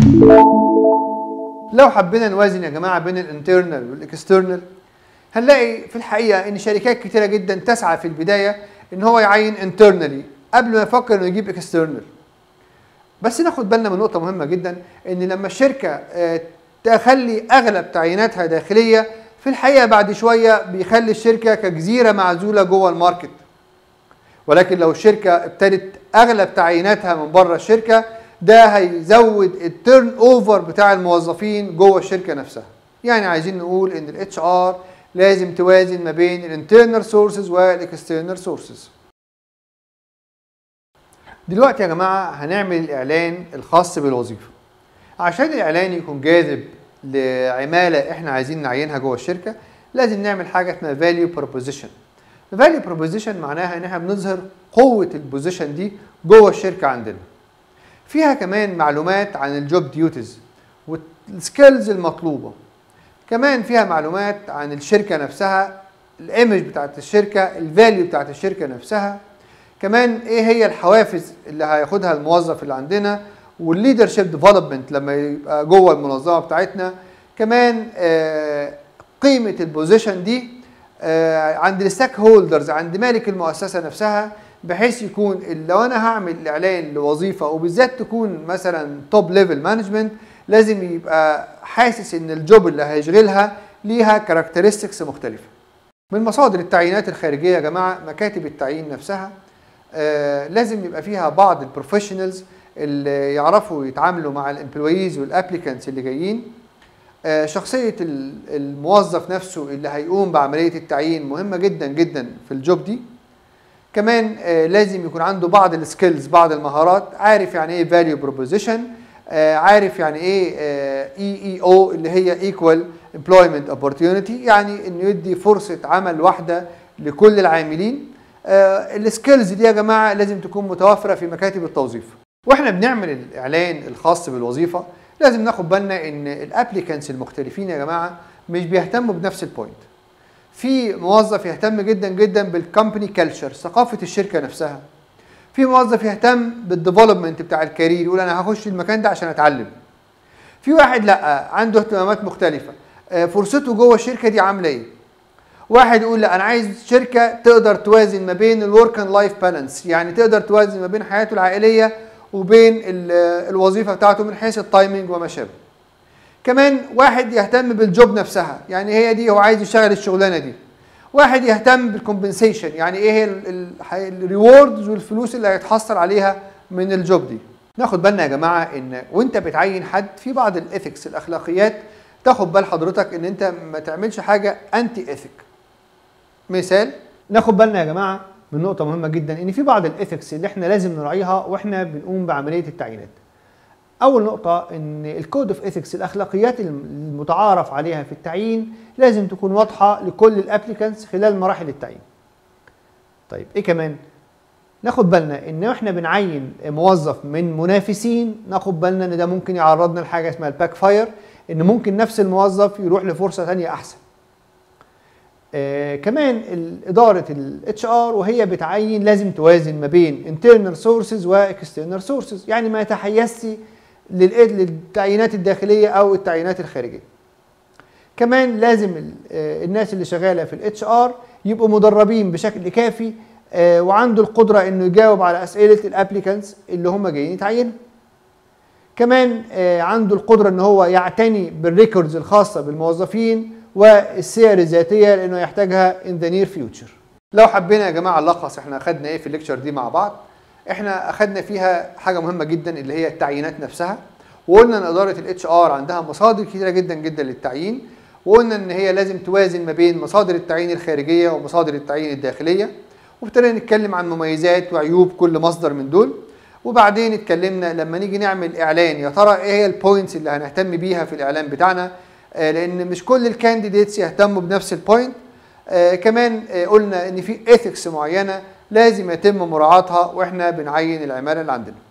لو حبينا نوازن يا جماعه بين الانترنال والاكسترنال هنلاقي في الحقيقه ان شركات كتيره جدا تسعى في البدايه ان هو يعين انترنالي قبل ما يفكر انه يجيب اكسترنال بس ناخد بالنا من نقطه مهمه جدا ان لما الشركه آه، تخلي اغلب تعييناتها داخليه في الحقيقه بعد شويه بيخلي الشركه كجزيره معزوله جوه الماركت ولكن لو الشركه ابتدت اغلب تعييناتها من بره الشركه ده هيزود التيرن اوفر بتاع الموظفين جوه الشركه نفسها يعني عايزين نقول ان الاتش ار لازم توازن ما بين الانترنال سورسز والاكسترنال سورسز دلوقتي يا جماعه هنعمل الاعلان الخاص بالوظيفه عشان الاعلان يكون جاذب لعماله احنا عايزين نعينها جوه الشركه لازم نعمل حاجه اسمها فاليو بروبوزيشن فاليو بروبوزيشن معناها ان احنا بنظهر قوه البوزيشن دي جوه الشركه عندنا فيها كمان معلومات عن الجوب ديوتيز والسكيلز المطلوبه كمان فيها معلومات عن الشركه نفسها الايمج بتاعت الشركه الفاليو بتاعت الشركه نفسها كمان ايه هي الحوافز اللي هياخدها الموظف اللي عندنا والليدرشيب ديفلوبمنت لما يبقى جوه المنظمه بتاعتنا كمان آه قيمه البوزيشن دي آه عند الستاك هولدرز عند مالك المؤسسه نفسها بحيث يكون لو انا هعمل اعلان لوظيفه وبالذات تكون مثلا توب ليفل مانجمنت لازم يبقى حاسس ان الجوب اللي هيشغلها ليها كاركترستكس مختلفه من مصادر التعيينات الخارجيه يا جماعه مكاتب التعيين نفسها آه لازم يبقى فيها بعض البروفيشنالز اللي يعرفوا يتعاملوا مع الامبلويز والابليكانتس اللي جايين آه شخصيه الموظف نفسه اللي هيقوم بعمليه التعيين مهمه جدا جدا في الجوب دي كمان آه لازم يكون عنده بعض السكيلز بعض المهارات عارف يعني ايه فاليو بروبوزيشن عارف يعني ايه اي اي او اللي هي ايكوال امبلويمنت اوبورتيونيتي يعني انه يدي فرصه عمل واحده لكل العاملين السكيلز دي يا جماعه لازم تكون متوفره في مكاتب التوظيف واحنا بنعمل الاعلان الخاص بالوظيفه لازم ناخد بالنا ان الابليكانتس المختلفين يا جماعه مش بيهتموا بنفس البوينت في موظف يهتم جدا جدا بالكومباني كلتشر ثقافه الشركه نفسها في موظف يهتم بالديفلوبمنت بتاع الكارير يقول انا هخش المكان ده عشان اتعلم في واحد لا عنده اهتمامات مختلفه فرصته جوه الشركه دي عامله ايه واحد يقول لا انا عايز شركه تقدر توازن ما بين الورك اند لايف بالانس يعني تقدر توازن ما بين حياته العائليه وبين الوظيفه بتاعته من حيث التايمنج وما شابه كمان واحد يهتم بالجوب نفسها يعني هي دي هو عايز يشتغل الشغلانه دي واحد يهتم بالكومبنسيشن يعني ايه هي الريوردز والفلوس اللي هيتحصل عليها من الجوب دي ناخد بالنا يا جماعه ان وانت بتعين حد في بعض الاثكس الاخلاقيات تاخد بال حضرتك ان انت ما تعملش حاجه انتي اثيك مثال ناخد بالنا يا جماعه من نقطه مهمه جدا ان في بعض الاثكس اللي احنا لازم نراعيها واحنا بنقوم بعمليه التعيينات اول نقطه ان الكود اوف ايثكس الاخلاقيات المتعارف عليها في التعيين لازم تكون واضحه لكل الابليكانتس خلال مراحل التعيين طيب ايه كمان ناخد بالنا ان احنا بنعين موظف من منافسين ناخد بالنا ان ده ممكن يعرضنا لحاجه اسمها الباك فاير ان ممكن نفس الموظف يروح لفرصه ثانيه احسن آه كمان اداره الاتش ار وهي بتعين لازم توازن ما بين internal sources واكسترنال sources يعني ما يتحيزش للتعيينات الداخليه او التعيينات الخارجيه كمان لازم الناس اللي شغاله في الاتش ار يبقوا مدربين بشكل كافي وعنده القدره انه يجاوب على اسئله الابليكانتس اللي هم جايين يتعينوا كمان عنده القدره ان هو يعتني بالريكوردز الخاصه بالموظفين والسير الذاتيه لانه يحتاجها in the near future لو حبينا يا جماعه نلخص احنا اخدنا ايه في الليكتشر دي مع بعض احنا اخدنا فيها حاجه مهمه جدا اللي هي التعيينات نفسها وقلنا ان اداره الاتش ار عندها مصادر كثيره جدا جدا للتعيين وقلنا ان هي لازم توازن ما بين مصادر التعيين الخارجيه ومصادر التعيين الداخليه وابتدينا نتكلم عن مميزات وعيوب كل مصدر من دول وبعدين اتكلمنا لما نيجي نعمل اعلان يا ترى ايه هي البوينتس اللي هنهتم بيها في الاعلان بتاعنا آه لان مش كل الكانديديتس يهتموا بنفس البوينت آه كمان آه قلنا ان في ايثكس معينه لازم يتم مراعاتها واحنا بنعين العماله اللي عندنا